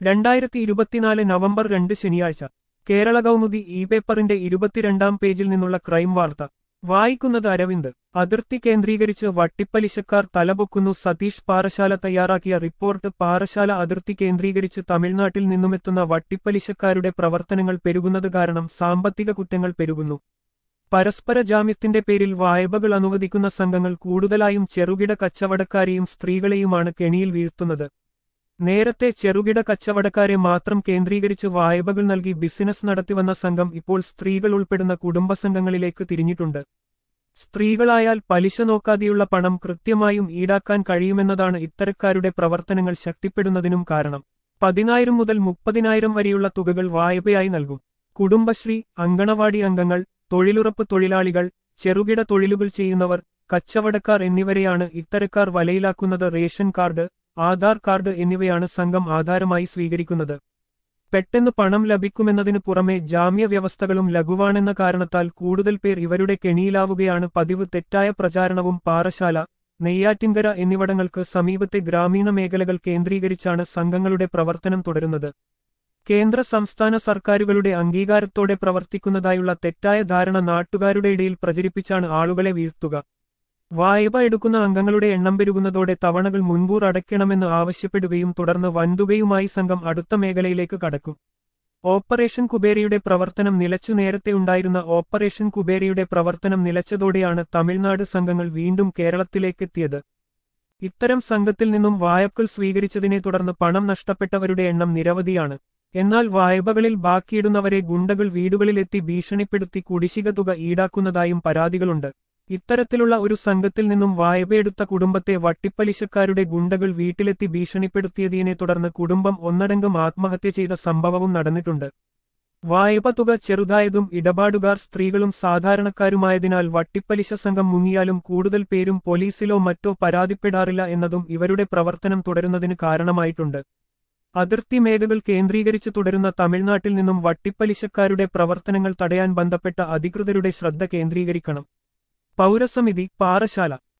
രണ്ടായിരത്തി ഇരുപത്തിനാല് നവംബർ രണ്ട് ശനിയാഴ്ച കേരള കൗമുദി ഇ പേപ്പറിന്റെ ഇരുപത്തിരണ്ടാം പേജിൽ നിന്നുള്ള ക്രൈം വാർത്ത വായിക്കുന്നത് അരവിന്ദ് അതിർത്തി കേന്ദ്രീകരിച്ച് വട്ടിപ്പലിശക്കാർ തലപൊക്കുന്നു സതീഷ് പാറശാല തയ്യാറാക്കിയ റിപ്പോർട്ട് പാറശാല അതിർത്തി കേന്ദ്രീകരിച്ച് തമിഴ്നാട്ടിൽ നിന്നുമെത്തുന്ന വട്ടിപ്പലിശക്കാരുടെ പ്രവർത്തനങ്ങൾ പെരുകുന്നത് കാരണം സാമ്പത്തിക കുറ്റങ്ങൾ പെരുകുന്നു പരസ്പര ജാമ്യത്തിന്റെ പേരിൽ വായ്പകൾ അനുവദിക്കുന്ന സംഘങ്ങൾ കൂടുതലായും ചെറുകിട കച്ചവടക്കാരെയും സ്ത്രീകളെയുമാണ് കെണിയിൽ വീഴ്ത്തുന്നത് നേരത്തെ ചെറുകിട കച്ചവടക്കാരെ മാത്രം കേന്ദ്രീകരിച്ച് വായ്പകൾ നൽകി ബിസിനസ് നടത്തിവന്ന സംഘം ഇപ്പോൾ സ്ത്രീകൾ ഉൾപ്പെടുന്ന കുടുംബസംഘങ്ങളിലേക്ക് തിരിഞ്ഞിട്ടുണ്ട് സ്ത്രീകളായാൽ പലിശ നോക്കാതെയുള്ള പണം കൃത്യമായും ഈടാക്കാൻ കഴിയുമെന്നതാണ് ഇത്തരക്കാരുടെ പ്രവർത്തനങ്ങൾ ശക്തിപ്പെടുന്നതിനും കാരണം പതിനായിരം മുതൽ മുപ്പതിനായിരം വരെയുള്ള തുകകൾ വായ്പയായി നൽകും കുടുംബശ്രീ അങ്കണവാടി അംഗങ്ങൾ തൊഴിലുറപ്പ് തൊഴിലാളികൾ ചെറുകിട തൊഴിലുകൾ ചെയ്യുന്നവർ കച്ചവടക്കാർ എന്നിവരെയാണ് ഇത്തരക്കാർ വലയിലാക്കുന്നത് റേഷൻ കാർഡ് ആധാർ കാർഡ് എന്നിവയാണ് സംഘം ആധാരമായി സ്വീകരിക്കുന്നത് പെട്ടെന്ന് പണം ലഭിക്കുമെന്നതിനു പുറമെ ജാമ്യ വ്യവസ്ഥകളും ലഘുവാണെന്ന കാരണത്താൽ കൂടുതൽ പേർ ഇവരുടെ കെണിയിലാവുകയാണ് പതിവ് തെറ്റായ പ്രചാരണവും പാറശാല നെയ്യാറ്റിൻകര എന്നിവിടങ്ങൾക്ക് സമീപത്തെ ഗ്രാമീണ മേഖലകൾ കേന്ദ്രീകരിച്ചാണ് സംഘങ്ങളുടെ പ്രവർത്തനം തുടരുന്നത് കേന്ദ്ര സംസ്ഥാന സർക്കാരുകളുടെ അംഗീകാരത്തോടെ പ്രവർത്തിക്കുന്നതായുള്ള തെറ്റായ ധാരണ നാട്ടുകാരുടെ ഇടയിൽ പ്രചരിപ്പിച്ചാണ് ആളുകളെ വീഴ്ത്തുക വായ്പ എടുക്കുന്ന അംഗങ്ങളുടെ എണ്ണം പെരുകുന്നതോടെ തവണകൾ മുൻകൂർ അടയ്ക്കണമെന്ന് ആവശ്യപ്പെടുകയും തുടർന്ന് വൻതുകയുമായി സംഘം അടുത്ത മേഖലയിലേക്ക് കടക്കും ഓപ്പറേഷൻ കുബേരയുടെ പ്രവർത്തനം നിലച്ചു നേരത്തെ ഉണ്ടായിരുന്ന ഓപ്പറേഷൻ കുബേരയുടെ പ്രവർത്തനം നിലച്ചതോടെയാണ് തമിഴ്നാട് സംഘങ്ങൾ വീണ്ടും കേരളത്തിലേക്കെത്തിയത് ഇത്തരം സംഘത്തിൽ നിന്നും വായ്പകൾ സ്വീകരിച്ചതിനെ തുടർന്ന് പണം നഷ്ടപ്പെട്ടവരുടെ എണ്ണം നിരവധിയാണ് എന്നാൽ വായ്പകളിൽ ബാക്കിയിടുന്നവരെ ഗുണ്ടകൾ വീടുകളിലെത്തി ഭീഷണിപ്പെടുത്തി കുടിശ്ശിക തുക ഈടാക്കുന്നതായും പരാതികളുണ്ട് ഇത്തരത്തിലുള്ള ഒരു സംഘത്തിൽ നിന്നും വായ്പയെടുത്ത കുടുംബത്തെ വട്ടിപ്പലിശക്കാരുടെ ഗുണ്ടകൾ വീട്ടിലെത്തി ഭീഷണിപ്പെടുത്തിയതിനെ തുടർന്ന് കുടുംബം ഒന്നടങ്കം ആത്മഹത്യ ചെയ്ത സംഭവവും നടന്നിട്ടുണ്ട് വായ്പ തുക ചെറുതായതും ഇടപാടുകാർ സ്ത്രീകളും സാധാരണക്കാരുമായതിനാൽ വട്ടിപ്പലിശ സംഘം മുങ്ങിയാലും കൂടുതൽ പേരും പോലീസിലോ മറ്റോ പരാതിപ്പെടാറില്ല എന്നതും ഇവരുടെ പ്രവർത്തനം തുടരുന്നതിന് കാരണമായിട്ടുണ്ട് അതിർത്തി മേഖലകൾ കേന്ദ്രീകരിച്ച് തുടരുന്ന തമിഴ്നാട്ടിൽ നിന്നും വട്ടിപ്പലിശക്കാരുടെ പ്രവർത്തനങ്ങൾ തടയാൻ ബന്ധപ്പെട്ട അധികൃതരുടെ ശ്രദ്ധ കേന്ദ്രീകരിക്കണം പൗരസമിതി പാറശാല